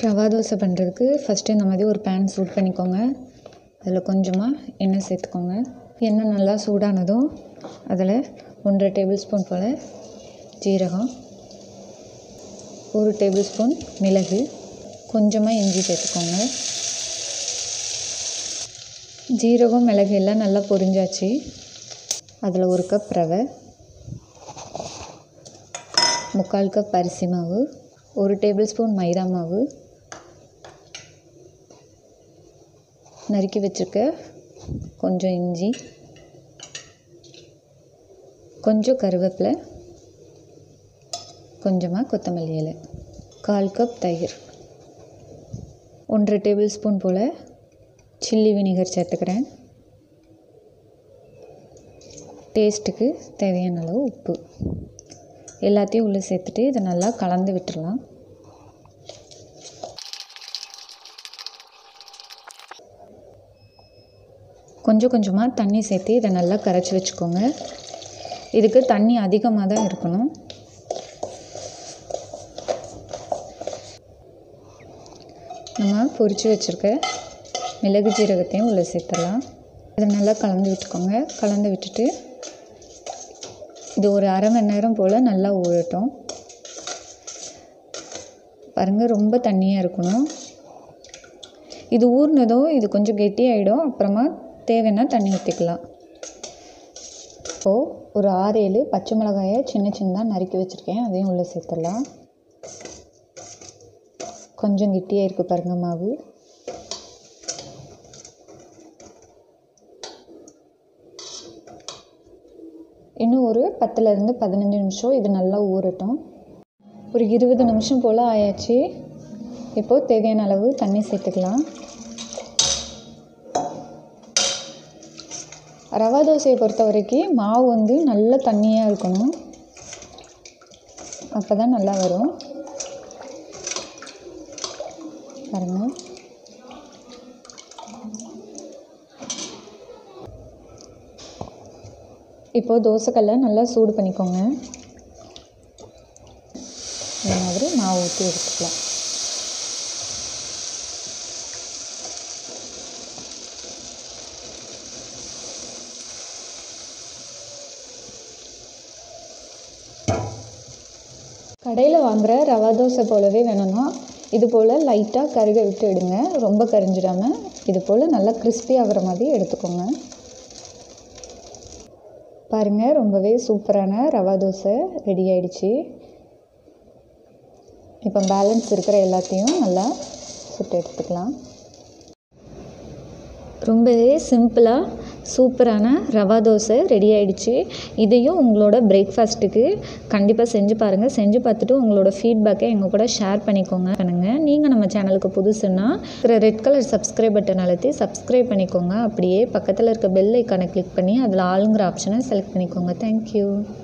ரவா தோசை பண்ணுறதுக்கு ஃபஸ்ட்டு இந்த மாதிரி ஒரு பேன் சூட் பண்ணிக்கோங்க அதில் கொஞ்சமாக எண்ணெய் சேர்த்துக்கோங்க எண்ணெய் நல்லா சூடானதும் அதில் ஒன்றரை டேபிள் ஸ்பூன் போல் ஜீரகம் ஒரு டேபிள் ஸ்பூன் மிளகு கொஞ்சமாக இஞ்சி சேர்த்துக்கோங்க ஜீரகம் மிளகு எல்லாம் நல்லா பொரிஞ்சாச்சு அதில் ஒரு கப் ரவை முக்கால் கப் அரிசி மாவு ஒரு டேபிள் ஸ்பூன் மைதா மாவு நறுக்கி வச்சுருக்க கொஞ்சம் இஞ்சி கொஞ்சம் கருவேப்பிலை கொஞ்சமாக கொத்தமல்லி இலை கால் கப் தயிர் ஒன்றரை டேபிள் ஸ்பூன் போல் சில்லி வினிகர் சேர்த்துக்கிறேன் டேஸ்ட்டுக்கு தேவையான அளவு உப்பு எல்லாத்தையும் உள்ளே சேர்த்துட்டு இதை நல்லா கலந்து விட்டுடலாம் கொஞ்சம் கொஞ்சமாக தண்ணி சேர்த்து இதை நல்லா கரைச்சி வச்சுக்கோங்க இதுக்கு தண்ணி அதிகமாக தான் இருக்கணும் நம்ம பொரித்து வச்சுருக்க மிளகு ஜீரகத்தையும் உள்ளே சேர்த்துடலாம் இதை நல்லா கலந்து விட்டுக்கோங்க கலந்து விட்டுட்டு இது ஒரு அரை மணி நேரம் போல் நல்லா ஊறட்டும் பாருங்கள் ரொம்ப தண்ணியாக இருக்கணும் இது ஊறினதும் இது கொஞ்சம் கெட்டியாயிடும் அப்புறமா தேவைன்னா தண்ணி ஊற்றிக்கலாம் இப்போது ஒரு ஆறு ஏழு பச்சை மிளகாயை சின்ன சின்னதாக நறுக்கி வச்சுருக்கேன் அதையும் உள்ளே சேர்த்துடலாம் கொஞ்சம் கெட்டியாக இருக்குது பாருங்க மாவு இன்னும் ஒரு பத்துலேருந்து பதினஞ்சு நிமிஷம் இது நல்லா ஊறட்டும் ஒரு இருபது நிமிஷம் போல் ஆயாச்சு இப்போது தேவையான அளவு தண்ணி சேர்த்துக்கலாம் ரவா தோசையை பொறுத்த வரைக்கும் மாவு வந்து நல்ல தண்ணியாக இருக்கணும் அப்போ தான் நல்லா வரும் பாருங்கள் இப்போது தோசைக்கல்லை நல்லா சூடு பண்ணிக்கோங்க இந்த மாதிரி மாவு ஊற்றி எடுத்துக்கலாம் கடையில் வாங்குகிற ரவா தோசை போலவே வேணும்னா இது போல் லைட்டாக கருக விட்டு எடுங்க ரொம்ப கரிஞ்சிடாமல் இது போல் நல்லா கிறிஸ்பி ஆகிற மாதிரி எடுத்துக்கோங்க பாருங்கள் ரொம்பவே சூப்பரான ரவா தோசை ரெடி ஆயிடுச்சு இப்போ பேலன்ஸ் இருக்கிற எல்லாத்தையும் நல்லா சுட்டு எடுத்துக்கலாம் ரொம்பவே சிம்பிளாக சூப்பரான ரவா தோசை ரெடி ஆயிடுச்சு இதையும் உங்களோட பிரேக்ஃபாஸ்ட்டுக்கு கண்டிப்பாக செஞ்சு பாருங்கள் செஞ்சு பார்த்துட்டு உங்களோட ஃபீட்பேக்கை எங்கள் கூட ஷேர் பண்ணிக்கோங்க பண்ணுங்கள் நீங்கள் நம்ம சேனலுக்கு புதுசுன்னா இருக்கிற ரெட் கலர் சப்ஸ்கிரைப் பட்டன் அழுத்தி சப்ஸ்கிரைப் பண்ணிக்கோங்க அப்படியே பக்கத்தில் இருக்க பெல் ஐக்கானை கிளிக் பண்ணி அதில் ஆளுங்கிற ஆப்ஷனை செலக்ட் பண்ணிக்கோங்க தேங்க்யூ